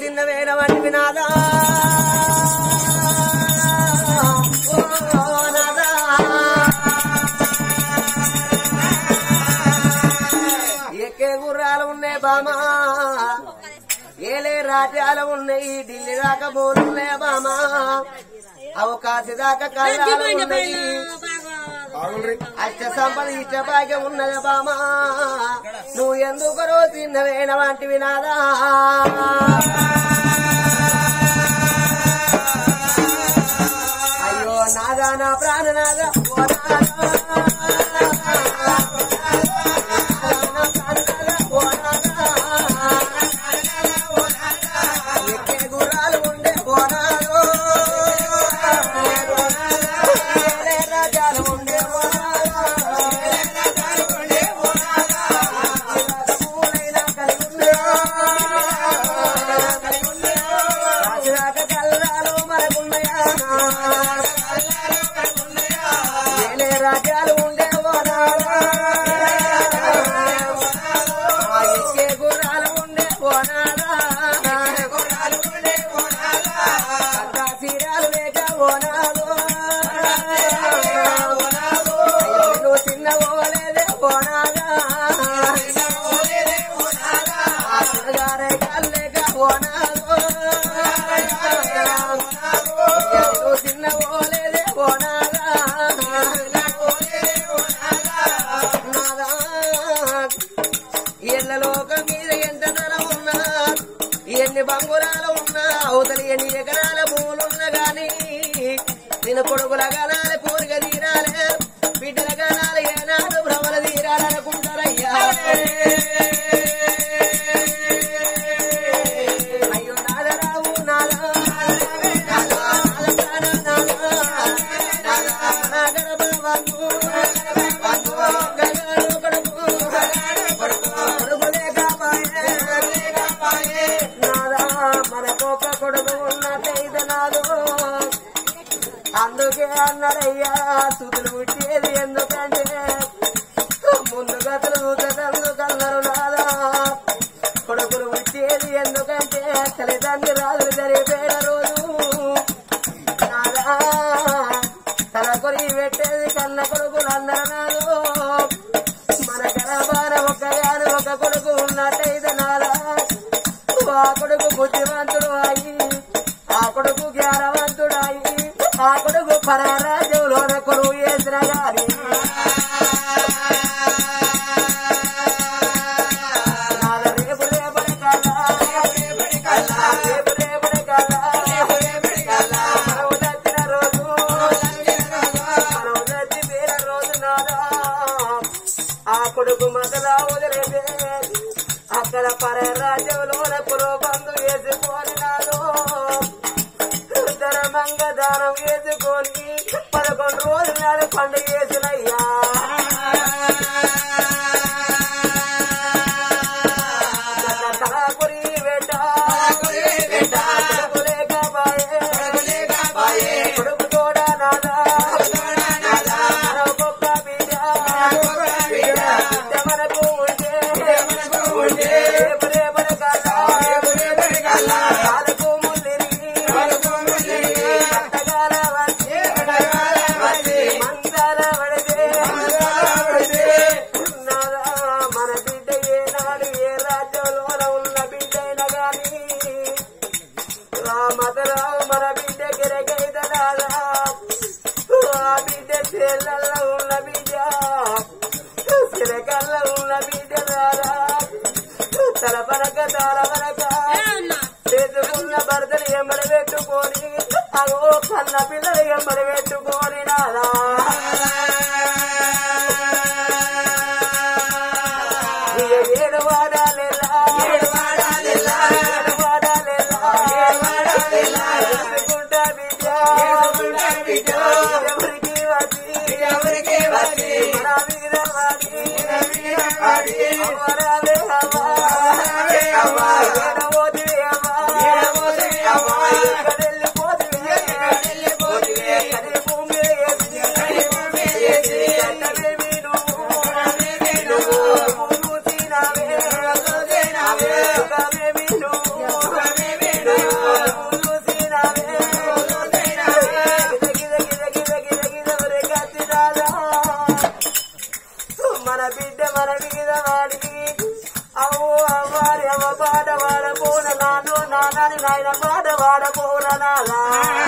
తిన్న వేల వంటి వినాదా ఓ నాదా. ఎక్కే గుర్రాలు ఉన్నాయి బామా ఏలే రాజ్యాలు ఉన్నాయి ఢిల్లీ దాకా బోలున్నాయి బామా అవకాశ దాకా కళ్ళాలు ఉన్నాయి అచ్చ సంపద ఇచ్చ భాగ్యం ఉన్నది బామా నువ్వు ఎందుకు రోజు తిన్నవేన వంటివి నాదా అయ్యో నాదా నా ప్రాణ నాదా ఓ నాదా. నా ప్రాణ నాదా, ఓ నాదా. ఎక్కే గుర్రాలు ఉండే పోనాలు ఏలే రాజ్యాలు ఉండే పూలైనా కలిగి ఉండే రాజురాక కల్లాలు మనకున్నాయా ఏలే రాజ్యాలు ఉండే పోనాలు ఎక్కే గుర్రాలు ఉండే పోనాలా తీరాలు లేక ఓనాలు నువ్వు చిన్న ఓలేదే ఓనాగా గారే కల్లేక ఓనాలు నువ్వు చిన్న ఓలేదే ఓనాగా ఎల్ల లోకం మీద ఎంత ధనం ఉన్నా ఎన్ని బంగురాలు ఉన్నా అవతలి ఎన్ని ఎకరాల భూములున్నా గాని నిన్న కొడుకుల గనాలి కోరిక తీరాలి బిడ్డల గనాలి ఏనాడు భ్రమల తీరాలనుకుంటారయ్యా అయ్యో నాదరావు నాదా నాదా, నాదా, నాదా, నాదా, నాగర బాబు, బాబు, గగాడు కొడుకు, కొడుకులే కాపాయే, నాదా మనకొక కొడుకు ఉన్నట్టయితే నాదు అందుకే అన్నారయ్యా సుతులు పుట్టేది ఎందుకంటే ముందు గతులు చూసేటందుకన్నారు నాదా కొడుకులు పుట్టేది ఎందుకంటే తల్లిదండ్రి రాజులు జరిపేట రోజు నాదా తల కొరి పెట్టేది కన్న కొడుకులు అందరు నాదు మన గర్భాన ఒక్కగాను ఒక కొడుకు ఉన్నట్టయితే నాదా ఆ కొడుకు బుద్ధివంతుడు అయి ఆ కొడుకు జ్ఞానవంతుడు అయి ఆ కొడుకు పరారాజ్యంలోన కొడుకు చేసిన గాని నాద రేపు రేపటి కల్లా, రేపు రేపటి కల్లా, మనము చచ్చిన రోజు, మనము చచ్చిపోయిన రోజు నాదా, ఆ కొడుకు మొదలా వదిలేదే అక్కడ పర రాజ్యంలోన పురోబంధు వేసుకొని నాదో ధర్మంగా దానం వేసుకొని పదకొండు రోజుల నాడు పండుగ వేసినయ్యా తలాకురి వేట కొడుకు లేకపాయే, కొడుకు తోడా నాదా మరొకొక్క బిడ్డ బిడ్డ మనకు ఉంటే రేపు రేపటి కల్లా కాలుకు ముందిరి అత్తగార వచ్చి మంచాల పడితే నాదా మన బిడ్డ ఏనాడు ఏ రాజ్యంలోన ఉన్న బిడ్డ అయినా గాని రామతరావు మన బిడ్డ గిరగైద నాదా ఆ బిడ్డ చెల్లెల్ల ఉన్న బిడ్డ చిరకల్ల ఉన్న బిడ్డ నాదా తల పరక తల పరక చేసుకున్న భర్తలు ఎమ్మడి పెట్టుకొని అగో కన్న పిల్లలు ఎమ్మడి పెట్టుకొని నాదా ఇక ఏడు వాడాలిలా ఏడు వాడాలిలా ఏడు వాడాలిలా చేసుకుంటా బిడ్డ బిడ్డ ఎవరికి వచ్చి ఎవరికి వచ్చి మన మీద వాడి అమరావే అవ్వా ఏడవోది అవ్వా ఎక్కడెళ్ళిపోతివే ఎక్కడి భూమి వేసి ఎక్కడేమి నువ్వు నువ్వు చూసినావే సుఖమేమి నువ్వు మీద వాడికి అవ్వు అవ్వాలి అవ్వ పాట వాడపోన నాను నాన్నని నాయన పాట వాడపోన నానా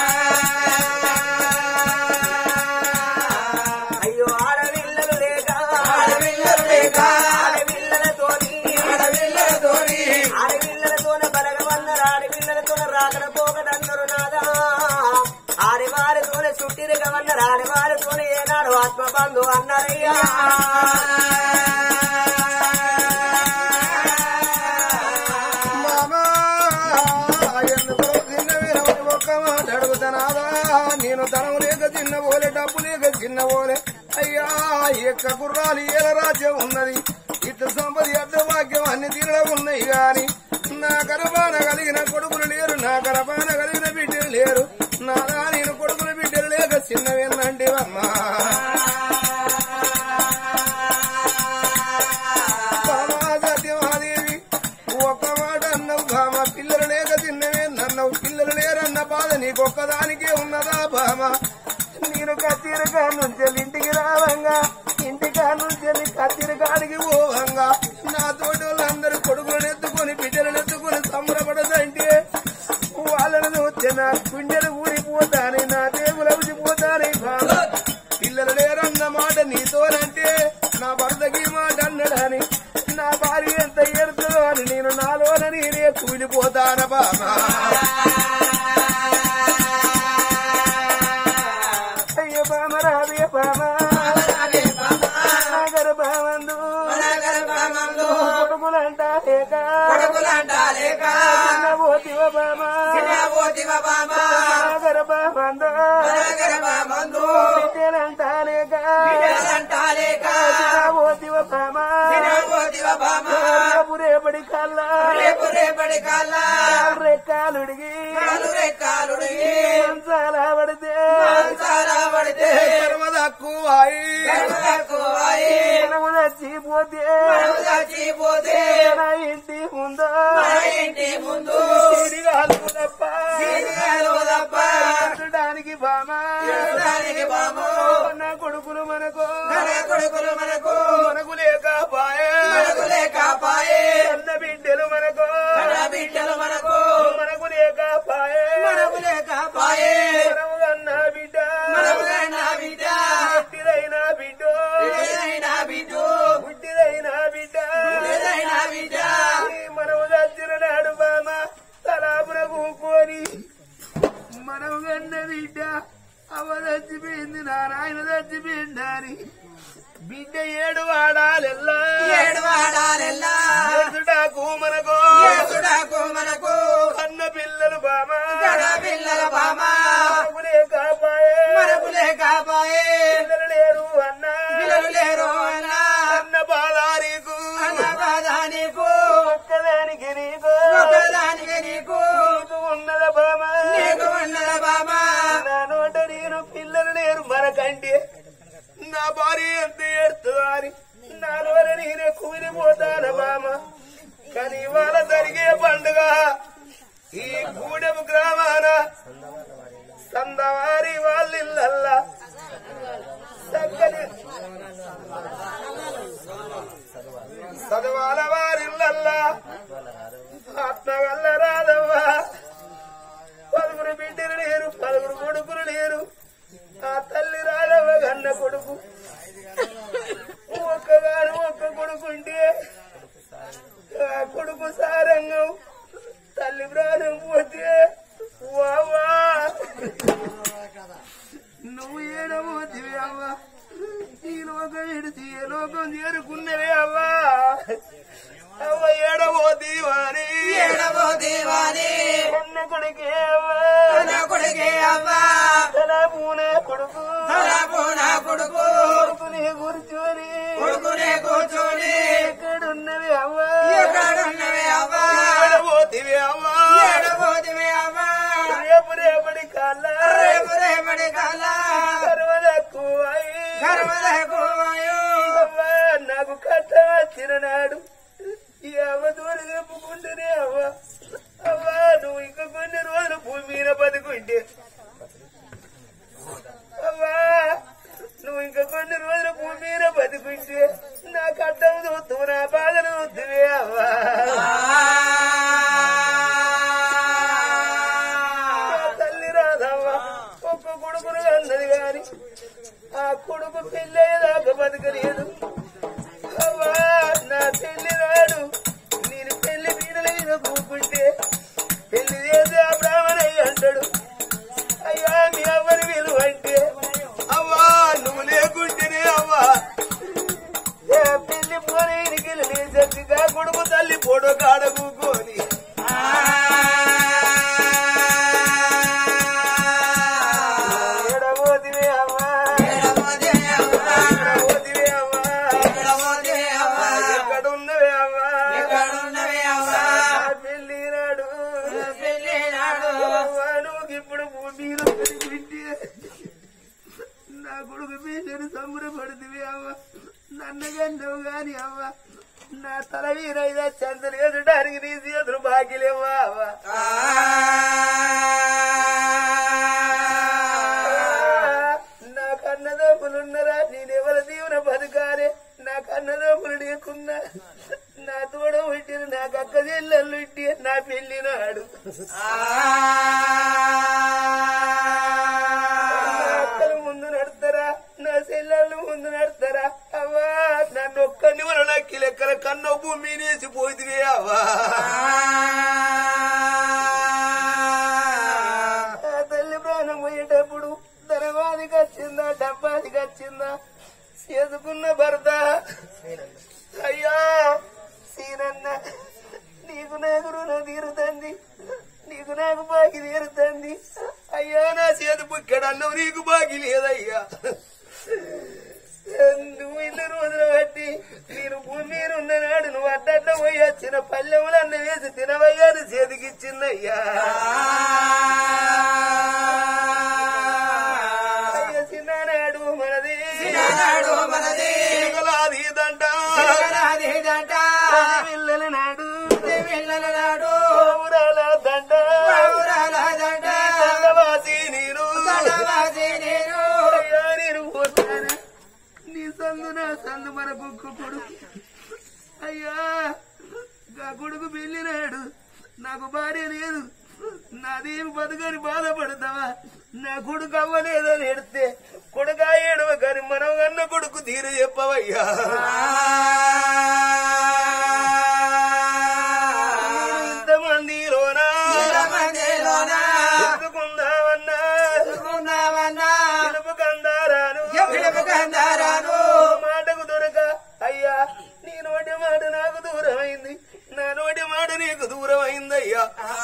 అయ్యో ఆడవిల్లలు లేక ఆడపిల్లలు లేక ఆడవిల్లలతోని ఆడపిల్లలతోని ఆడపిల్లలతోన బలగమన్నారు ఆడపిల్లలతోన రాకడ పోకటన్నారు నాదా ఆడవారితోన చుట్టిరగమన్నారు ఆడవారితోన ఏనాడు ఆత్మబంధు అన్నారయ్యా మామా ఎందుకో చిన్న వీరమని ఒక్క మాట అడుగుతానాదా నేను ధనం లేక చిన్న పోలే డబ్బు లేక చిన్న పోలే అయ్యా ఎక్క గుర్రాలు ఏల రాజ్యం ఉన్నది ఇట్ల సంపది అడ్డ వాక్యం అన్ని తీరడం ఉన్నాయి గాని నా గర్భాన కలిగిన కొడుకులు లేరు నా గర్భాన కలిగిన బిడ్డలు లేరు నాదా నేను కొడుకులు బిడ్డలు లేక చిన్నవేనండి అమ్మా సత్యమాదేవి ఒక్క మాట అన్నవు భామ పిల్లలు లేక తిన్నవే నన్నవు పిల్లలు లేరన్న బాధ నీకొక్కదానికే ఉన్నదా భామ నేను కత్తిరగా నుంచి ఇంటికి రావంగా ఇంటికా నుంచి కత్తిరగాడికి పోవంగా నా తోటి వాళ్ళందరూ కొడుకులను ఎత్తుకొని బిడ్డలను ఎత్తుకొని సంబరపడదంటే వాళ్ళను చూస్తే నా గుండెలు ఊరిపోతాని నా దేవులు అవుచిపోతాని భామ పిల్లలు లేరన్న మాట నీతోనంటే నా భర్తకి మాట అన్నడని నా భార్య ఎంత ఏడుతుందో అని నేను నాలోన నేనే కూలిపోతాన బామా అయ్య బామ రాదే బామ నాగర బామందు కొడుకులంట లేక కొడుకులంటాలేక పోతివ బామ పోతివ బామ నాగర బామందు మందు బిడ్డలంట లేక అంటాలేక పోతివ బామ పోతివ బామ రేపడి కల్లా రేపు రేపటి కల్లా రెక్కాలుడిగి కాలు రెక్కాలుడిగి చాలా పడితే చాలా పడితే తక్కువాయి ఎక్కువాయి మనము చచ్చిపోతే చచ్చిపోతే నా ఇంటి ముందు మన ఇంటి ముందు తిరిగాలు తప్ప తిరిగాలు తప్ప చూడడానికి బామా దానికి బాము నా కొడుకులు మనకు మన కొడుకులు మనకు మనకు లేక పాయే మనకు లేకపాయే అన్న బిడ్డలు మనకు మన బిడ్డలు మనకు మనకు లేక పాయే మనకు లేకపాయే మనము అన్న బిడ్డ మనకు నా బిడ్డ పుట్టిదైన బిడ్డ ఏదైనా బిడ్డు పుట్టిదైన బిడ్డ ఏదైనా బిడ్డ మనము చచ్చిన నాడు బామ తలాపున కూకొని మనం కన్న బిడ్డ అవ్వ చచ్చిపోయింది నా నాయన చచ్చిపోయిందని బిడ్డ ఏడు వాడాలెల్లా ఏడు వాడాలెల్లా ఎదుటాకు మనకు ఏసుడాకు మనకు అన్న పిల్లలు బామ కడ పిల్లల బామ మనకునే కాపాయే మనకు లేకపాయే పిల్లలు లేరు అన్న పిల్లలు లేరు అన్నా అన్న బాధారీకు అన్న బాధ నీకు ఒక్కదానికి నీకు ఒకదానికి నీకు నీకు ఉన్నద బామ నీకు ఉన్నద బామ నా నోట నేను పిల్లలు లేరు మనకంటే నా భార్య ఎంత ఏడుతుందో అని నాలోన నేనే కూలిపోతాను బామ కానీ ఇవాళ జరిగే పండుగ ఈ గూడెము గ్రామాన సందవారి వాళ్ళిల్లల్లా చక్కని చదవాల వారిల్లల్లా ఆత్మగల్ల రాదవ్వా పలువురు బిడ్డలు లేరు పలువురు కొడుకులు లేరు ఆ తల్లి రాదవ్వ గన్న కొడుకు ఒక్కగాను ఒక్క కొడుకుంటే ఆ కొడుకు సారంగం తల్లి ప్రాణం పోతే వావా నువ్వు ఏడబోతివి అవ్వా ఈ లోకం ఎడిచి ఏ లోకం చేరుకున్నవే అవ్వా అవ్వ ఏడబోతీవాని ఏడవో దేవాని కన్న కొడుకే అవ్వా నా కొడుకే అవ్వా తల పూన కొడుకు తలపు నా కొడుకు కొడుకుని కూర్చొని కొడుకునే కూర్చొని ఎక్కడున్నవి అవ్వా ఎక్కడున్నవే అవ్వా ఏడబోతివి అవ్వా ఏడబోతివే అవ్వా రేపు రేపటి కళ్ళ రేపు రేపటి కల్లా కరువదక్కువ కర్మలకు అవ్వా నాకు కట్ట వచ్చిన నాడు ఈ అవ్వ దూరం చెప్పుకుంటేనే అవ్వ అవ్వా నువ్వు ఇంకా కొన్ని రోజులు భూమి మీద బతుకుంటే అవ్వా నువ్వు ఇంకా కొన్ని రోజులు భూమి మీద బతుకుంటే నా కట్టం చూస్తూ నా బాధను చూస్తువే అవ్వా నా తల్లి రాదవ్వ ఒక్క కొడుకును అన్నది గాని ఆ కొడుకు పెళ్ళేదాకా బతకలేదు అవ్వా నా పెళ్లి రాడు నేను పెళ్లి పీడలైన కూకుంటే పెళ్లి చేసి ఆ బ్రాహ్మణయ్య అంటాడు అయ్యా మీ అవ్వని విలువ అంటే అవ్వా నువ్వు లేకుంటేనే అవ్వా ఏ పెళ్లి పోనీ వెళ్ళి చక్కగా కొడుకు తల్లి పొడో కాడ కూకొని ఎడబోతివే అవ్వా ఎడబోతివే అవ్వా ఎక్కడున్నవే అవ్వా నా పెళ్లి నాడు అవ్వా, నువ్వు ఇప్పుడు మీరు పెట్టి నా కొడుకు పెళ్ళని సంబరపడుతుంది అవ్వ నన్నగండవు గాని అవ్వ నా తల వీరైదా చందలు ఎదుటానికి నీ చేతులు బాగిలేవా అవ్వ నా కన్నదోపులున్నరా నేనెవరి దీవెన బతకాలే నా కన్నదోపులు లేకున్నా నా తోడ పుట్టిన నా కక్క చెల్లెళ్ళు ఇట్టి నా పెళ్లి నాడు నా అక్కలు ముందు నడతారా నా చెల్లెళ్ళు ముందు నడతారా అవ్వా నన్ను ఒక్కడిని మన నక్కి లెక్కల కన్న భూమి నేసి పోతివే అవ్వా ఆ తల్లి ప్రాణం పోయేటప్పుడు ధనవాదికి వచ్చిందా డబ్బాదికి వచ్చిందా చేసుకున్న భర్త అయ్యా సీనన్న నీకు నాకు రుణం తీరుతుంది నీకు నాకు బాకి తీరుతుంది అయ్యా నా చేతి బుక్కెడన్నావు నీకు బాకి లేదయ్యా నువ్వు ఇన్ని రోజులు బట్టి నేను భూమి మీద ఉన్న నాడు నువ్వు అడ్డడ్డ పోయి వచ్చిన పల్లెములన్న వేసి తినవయ్యాను చేతికిచ్చిందయ్యా అయ్య చిన్ననాడు మనది చిన్ననాడు మనది. చిలకలాది దండ పిల్లల నాడు పిల్లలనాడు ఊరాల దండ దండవాసి నేను అయ్యా నేను పోతాను నీ సందు నా సందు మన బుక్కు కొడుకు అయ్యా గా కొడుకు పెళ్ళినాడు నాకు భార్య లేదు నాదేమి బతుకని బాధపడతావా నా కొడుకు అవ్వలేదని ఎడితే కొడుకా ఏడవ కానీ మనం అన్న కొడుకు తీరు చెప్పవయ్యా ఇంతమందిలోనా ఎదుకుందామన్నా పిలుపు కందారాను మాటకు దొరక అయ్యా నీ నోటి మాట నాకు దూరం అయింది నా నోటి మాట నీకు దూరం అయిందయ్యా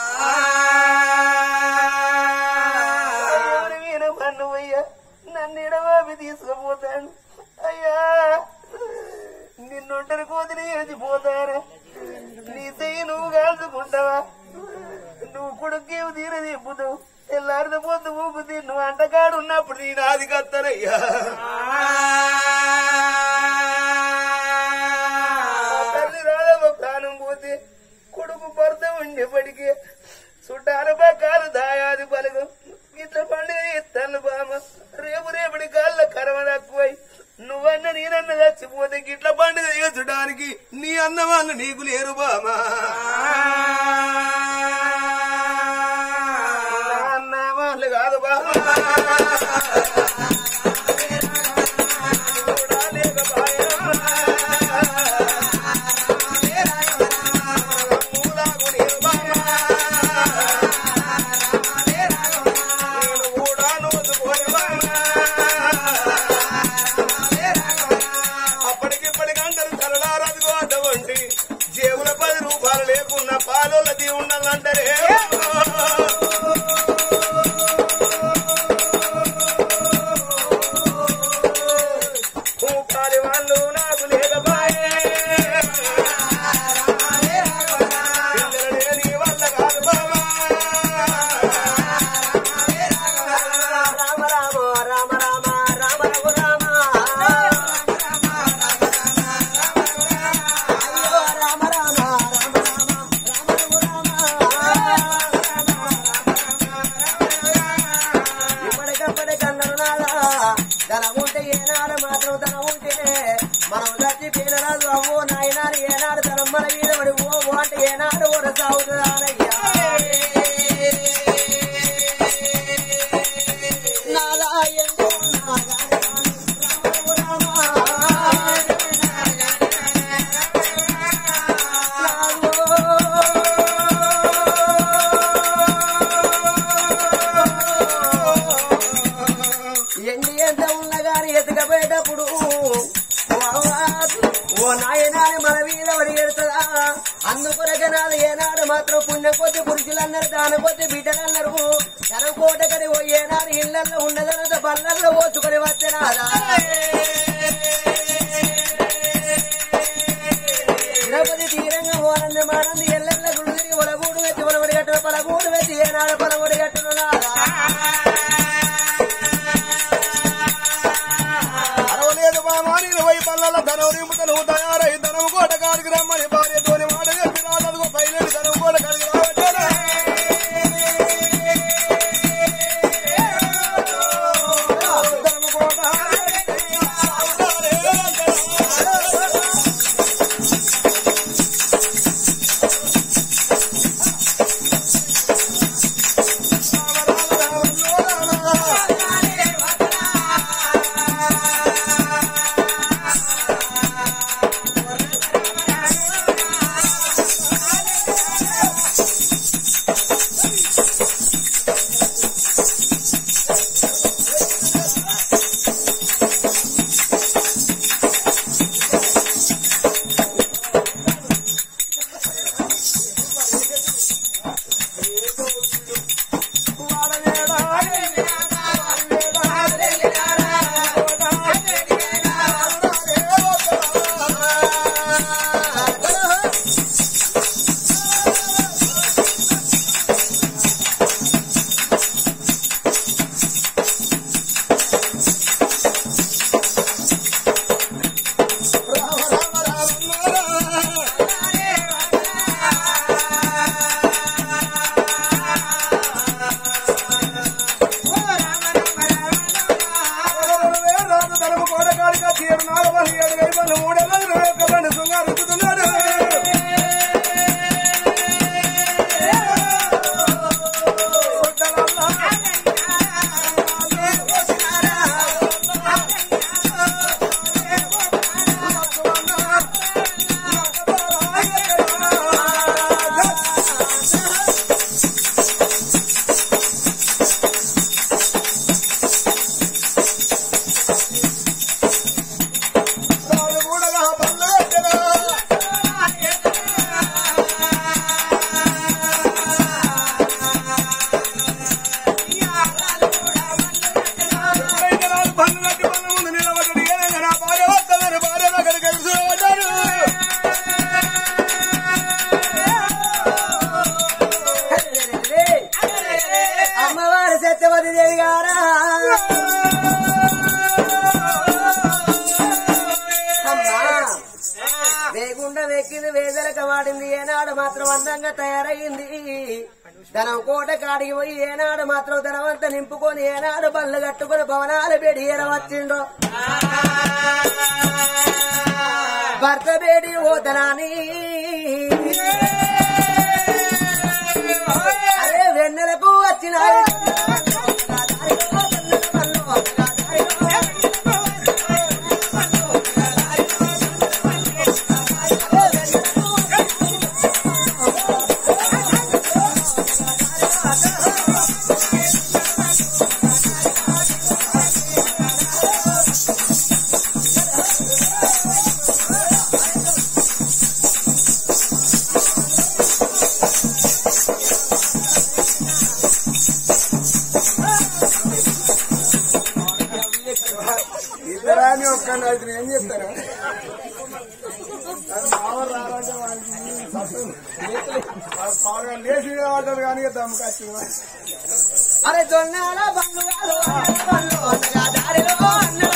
ఎవరి వీణ పన్ను అయ్యా నన్ను ఎడవాపి తీసుకుపోతాను అయ్యా నిన్నొంటరి కోతిని ఏచిపోతాను నీ చెయ్యి నువ్వు కాల్చుకుంటావా నువ్వు కొడుకేవి తీర తిప్పుతావు తెల్లారిన పొద్దు ఊపుతి నువ్వు అంటకాడు ఉన్నప్పుడు నీ నాది కత్తనయ్యా తల్లి రాదవ ప్రాణం పోతే కొడుకు భర్త ఉండేపటికి చుట్టాల పక్కాలు దాయాది పలుగు ఇట్ల పండుగ ఇస్తాను బామ రేపు రేపటి కాళ్ళ కరమ తక్కువై నువ్వన్న నేనన్న చచ్చిపోతే గిట్ల పండుగ చేసుడానికి నీ అన్న వాళ్ళు నీకు లేరు బామా అన్న వాళ్ళు కాదు బామా అప్పటికిప్పటికంటారు సరళారదిగో అటువంటి జేబుల పది రూపాయలు లేకున్నా పాలోళ్ళది ఉండాలంటారే రూపాయలు వాళ్ళు నాకు లేకపాయే పిల్లలు లేని వల్ల కాదు బాబా రామ రామ రామ రామ రామ రఘు రామ అయ్యో రామ రామ రామ రామ ఇప్పటికప్పటి కన్నడు నాదా ధనం ఉంటే ఏనాడు మాత్రం ధనం ఉంటే మనం రాజు పేదరాజు అమ్మో నాయనాడు ఏనాడు తన మన మీద పడి ఓ ఓ అంటే ఏనాడు ఓర సాగుతుందానయ్యా నాదా ఎందు నాదా ఎండి ఎంత ఉన్న గాని ఎత్తుకపోయేటప్పుడు ఓ నాయనాని మన మీద పడి ఎడుతుందా అందుకొరక నాది ఏనాడు మాత్రం పుణ్యం కొద్ది పురుషులు అన్నారు దాని కొద్ది బిడ్డలు అన్నారు తన కోటకడి ఓ ఏనాడు ఇళ్లలో ఉన్నదనంత పళ్ళల్లో పోసుకొని వచ్చేనాదా తిరుపతి తీరంగా ఓనంది మానంది ఎల్లెల్ల గుడి తిరిగి ఒలగూడు వెచ్చి ఒలగొడి కట్టును పలగూడు వెచ్చి ఏనాడు పలగొడి కట్టును నాదా అరవలేదు బామా ఇరవై పల్లల ధనం నింపుతను తయారై ధనం కోట కాడికి రమ్మని భార్యతోని మాట చెప్పి రాదనుకో పైలేడు ధనం కోట కాడికి రావచ్చారా ధనం కోట రాజు ధనము కోట కాడికి వచ్చి ఏడు నాగబలి ఏడు గైపలు మూడెల్లలు ఇరవై ఒక్క బండి శృంగారు రుద్దుతున్నాడు రాజు మూడగా పనులు పెట్టెను. బయట రాజు పనులు కట్టి పనుల ముందు నిలబడ్డాడు. ఏమైంది నా భార్య వస్తుందని భార్య దగ్గరికి వెళ్ళి చూడబడ్డాడు. అమ్మవారి సత్యవతి దేవి గారా అమ్మా వేగుండ వెక్కింది వేదలక వాడింది ఏనాడు మాత్రం అందంగా తయారయ్యింది ధనం కోట కాడికి పోయి ఏనాడు మాత్రం ధనవంత నింపుకొని ఏనాడు బళ్ళు కట్టుకొని భవనాలు బేడి ఏరవచ్చిండో భర్త బేడి ఓతనాని అరే వెన్నెలకు వచ్చిన ఇద్దరాని ఒక్కడిని అయితే ఏం చెప్తారా మామూలు రావాలంటే వాడికి సత్తుంది. వాడు పాడుగా లేచి పడ్డాడు కానీ దమ్ముకొచ్చి అరే దొంగల బంగారు బండ్లు, అన్నగా దారిలో అన్న